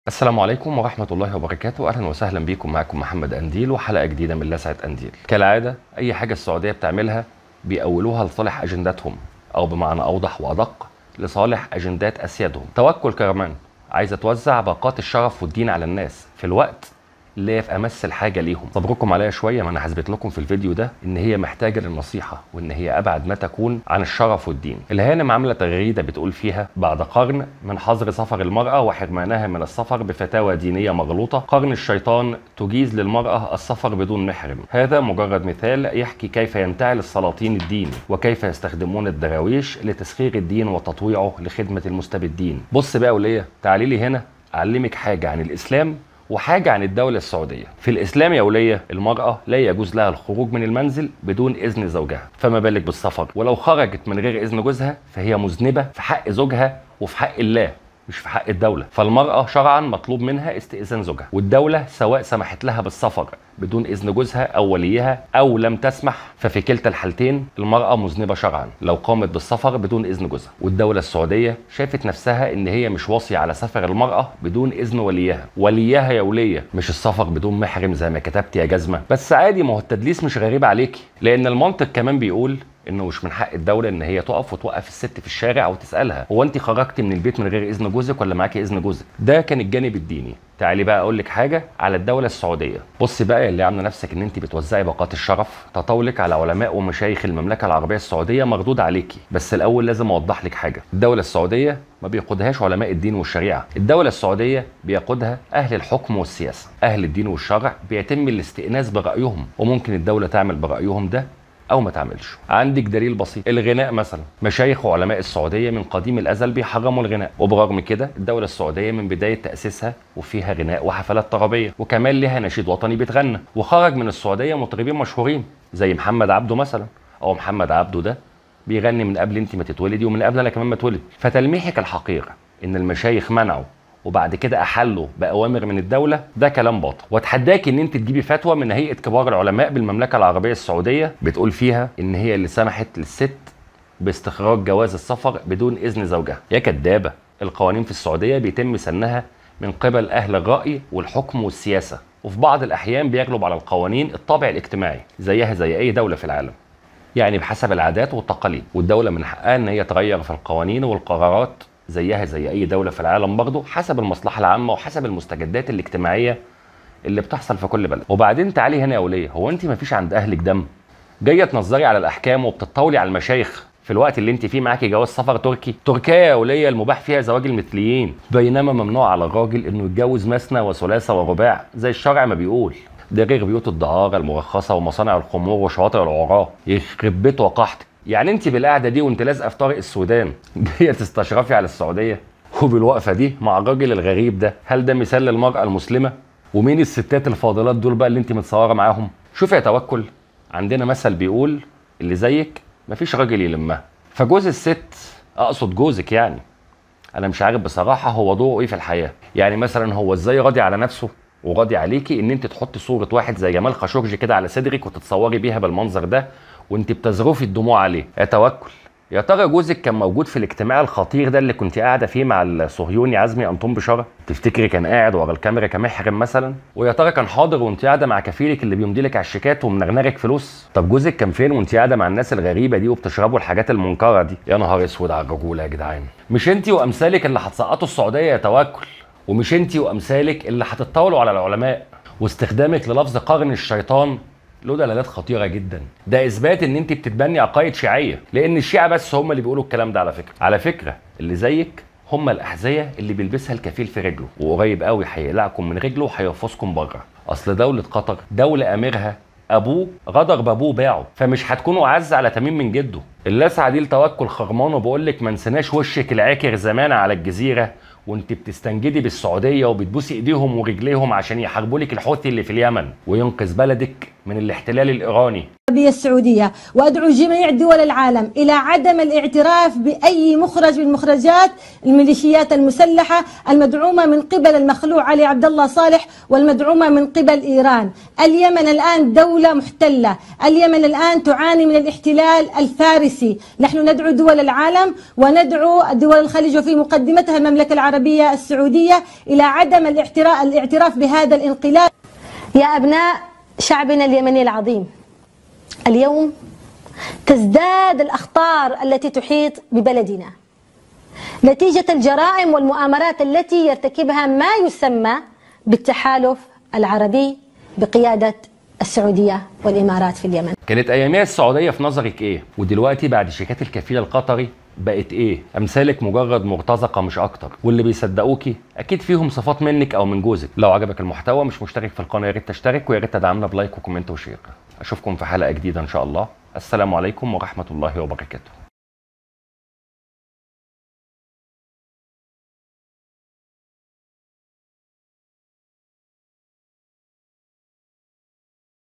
السلام عليكم ورحمة الله وبركاته أهلا وسهلا بكم معكم محمد أنديل وحلقة جديدة من لسعة أنديل كالعادة أي حاجة السعودية بتعملها بيأولوها لصالح أجنداتهم أو بمعنى أوضح وأدق لصالح أجندات أسيادهم توكل كرمان عايزة توزع باقات الشرف والدين على الناس في الوقت اللي هي في امس الحاجه ليهم صبركم عليا شويه ما انا هثبت لكم في الفيديو ده ان هي محتاجه للنصيحه وان هي ابعد ما تكون عن الشرف والدين الهانم عامله تغريده بتقول فيها بعد قرن من حظر سفر المراه وحرمانها من السفر بفتاوى دينيه مغلوطه قرن الشيطان تجيز للمراه السفر بدون محرم هذا مجرد مثال يحكي كيف ينتعل السلاطين الدين وكيف يستخدمون الدراويش لتسخير الدين وتطويعه لخدمه المستبدين بص بقى وليه تعالي لي هنا اعلمك حاجه عن الاسلام وحاجة عن الدولة السعودية في الإسلام يا ولية المرأة لا يجوز لها الخروج من المنزل بدون إذن زوجها فما بالك بالسفر ولو خرجت من غير إذن جوزها فهي مذنبة في حق زوجها وفي حق الله مش في حق الدولة فالمرأة شرعا مطلوب منها استئذان زوجها والدولة سواء سمحت لها بالسفر بدون إذن جوزها أو وليها أو لم تسمح ففي كلتا الحالتين المرأة مذنبة شرعا لو قامت بالسفر بدون إذن جوزها والدولة السعودية شافت نفسها إن هي مش واصية على سفر المرأة بدون إذن وليها وليها يا ولية مش السفر بدون محرم زي ما كتبت يا جزمة بس عادي ما هو التدليس مش غريب عليكي لأن المنطق كمان بيقول انه مش من حق الدوله ان هي تقف وتوقف الست في الشارع وتسالها هو انت خرجتي من البيت من غير اذن جوزك ولا معاكي اذن جوزك ده كان الجانب الديني تعالي بقى اقول لك حاجه على الدوله السعوديه بصي بقى اللي عامله نفسك ان انت بتوزعي باقات الشرف تطاولك على علماء ومشايخ المملكه العربيه السعوديه مردود عليكي بس الاول لازم اوضح لك حاجه الدوله السعوديه ما بيقودهاش علماء الدين والشريعه الدوله السعوديه بيقودها اهل الحكم والسياسه اهل الدين والشرع بيتم الاستئناس برايهم وممكن الدوله تعمل برايهم ده او ما تعملش عندك دليل بسيط الغناء مثلا مشايخ وعلماء السعوديه من قديم الازل بيحرموا الغناء وبرغم كده الدوله السعوديه من بدايه تاسيسها وفيها غناء وحفلات طربيه وكمان لها نشيد وطني بيتغنى وخرج من السعوديه مطربين مشهورين زي محمد عبده مثلا او محمد عبده ده بيغني من قبل انت ما تتولدي ومن قبل انا كمان ما اتولد فتلميحك الحقيقه ان المشايخ منعوا وبعد كده احلوا باوامر من الدوله ده كلام باطل واتحداك ان انت تجيبي فتوى من هيئه كبار العلماء بالمملكه العربيه السعوديه بتقول فيها ان هي اللي سمحت للست باستخراج جواز السفر بدون اذن زوجها يا كدابه القوانين في السعوديه بيتم سنها من قبل اهل الراي والحكم والسياسه وفي بعض الاحيان بيغلب على القوانين الطابع الاجتماعي زيها زي اي دوله في العالم يعني بحسب العادات والتقاليد والدوله من حقها ان هي تغير في القوانين والقرارات زيها زي اي دوله في العالم برضه حسب المصلحه العامه وحسب المستجدات الاجتماعيه اللي بتحصل في كل بلد وبعدين تعالي هنا يا وليه هو انت ما فيش عند اهلك دم جايه تنظري على الاحكام وبتطاولي على المشايخ في الوقت اللي انت فيه معاكي جواز سفر تركي تركيا يا وليه المباح فيها زواج المثليين بينما ممنوع على الراجل انه يتجوز مثنى وثلاثه ورباع زي الشرع ما بيقول ده غير بيوت الدعاره المرخصه ومصانع الخمور وشواطئ العراة يخرب بيت وقحتك يعني انت بالقعده دي وانت لازقه في طريق السودان جايه تستشرفي على السعوديه وبالوقفه دي مع الراجل الغريب ده هل ده مثال للمراه المسلمه ومين الستات الفاضلات دول بقى اللي انت متصوره معاهم شوف يا توكل عندنا مثل بيقول اللي زيك مفيش راجل يلمها فجوز الست اقصد جوزك يعني انا مش عارف بصراحه هو دوره ايه في الحياه يعني مثلا هو ازاي راضي على نفسه وراضي عليكي ان انت تحطي صوره واحد زي جمال خاشقجي كده على صدرك وتتصوري بيها بالمنظر ده وانت بتزرفي الدموع عليه يا توكل يا ترى جوزك كان موجود في الاجتماع الخطير ده اللي كنت قاعده فيه مع الصهيوني عزمي انطون بشاره تفتكري كان قاعد ورا الكاميرا كمحرم مثلا ويا ترى كان حاضر وانت قاعده مع كفيلك اللي بيمضي لك على الشيكات ومنغنغك فلوس طب جوزك كان فين وانت قاعده مع الناس الغريبه دي وبتشربوا الحاجات المنكره دي يا نهار اسود على الرجوله يا جدعان مش انت وامثالك اللي هتسقطوا السعوديه يا توكل ومش انت وامثالك اللي هتتطاولوا على العلماء واستخدامك للفظ قرن الشيطان له دلالات خطيره جدا ده اثبات ان انت بتتبني عقائد شيعيه لان الشيعه بس هم اللي بيقولوا الكلام ده على فكره على فكره اللي زيك هم الاحذيه اللي بيلبسها الكفيل في رجله وقريب قوي هيقلعكم من رجله وهيرفصكم بره اصل دوله قطر دوله اميرها ابوه غدر بابوه باعه فمش هتكونوا اعز على تميم من جده اللسعه دي لتوكل خرمان وبقول لك ما نسيناش وشك العاكر زمان على الجزيره وانت بتستنجدي بالسعوديه وبتبوسي ايديهم ورجليهم عشان يحاربوا لك الحوثي اللي في اليمن وينقذ بلدك من الاحتلال الايراني العربية السعودية وأدعو جميع دول العالم إلى عدم الاعتراف بأي مخرج من مخرجات الميليشيات المسلحة المدعومة من قبل المخلوع علي عبد الله صالح والمدعومة من قبل إيران اليمن الآن دولة محتلة اليمن الآن تعاني من الاحتلال الفارسي نحن ندعو دول العالم وندعو دول الخليج وفي مقدمتها المملكة العربية السعودية إلى عدم الاعتراف بهذا الانقلاب يا أبناء شعبنا اليمني العظيم اليوم تزداد الأخطار التي تحيط ببلدنا نتيجة الجرائم والمؤامرات التي يرتكبها ما يسمى بالتحالف العربي بقيادة السعودية والإمارات في اليمن كانت اياميها السعوديه في نظرك ايه ودلوقتي بعد شيكات الكفيل القطري بقت ايه امثالك مجرد مرتزقه مش اكتر واللي بيصدقوكي اكيد فيهم صفات منك او من جوزك لو عجبك المحتوى مش مشترك في القناه يا ريت تشترك ويا ريت تدعمنا بلايك وكومنت وشير اشوفكم في حلقه جديده ان شاء الله السلام عليكم ورحمه الله وبركاته